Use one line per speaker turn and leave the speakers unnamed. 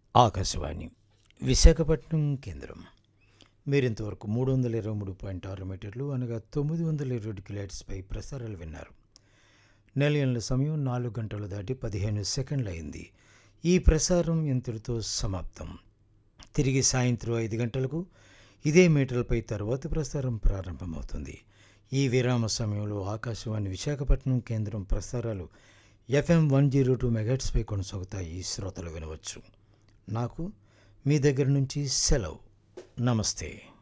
ఆకాశవాణి విశాఖపట్నం కేంద్రం మీరింతవరకు మూడు వందల ఇరవై మూడు పాయింట్ ఆరు మీటర్లు అనగా తొమ్మిది వందల ఇరవై కిలోట్స్పై ప్రసారాలు విన్నారు నెలల సమయం నాలుగు గంటలు దాటి పదిహేను సెకండ్లు అయింది ఈ ప్రసారం ఇంతటితో సమాప్తం తిరిగి సాయంత్రం ఐదు గంటలకు ఇదే మీటర్లపై తర్వాతి ప్రసారం ప్రారంభమవుతుంది ఈ విరామ సమయంలో ఆకాశవాణి విశాఖపట్నం కేంద్రం ప్రసారాలు ఎఫ్ఎం వన్ జీరో టూ మెగాట్స్పై కొనసాగుతాయి ఈ శ్రోతలు వినవచ్చు నాకు మీ దగ్గర నుంచి సెలవు నమస్తే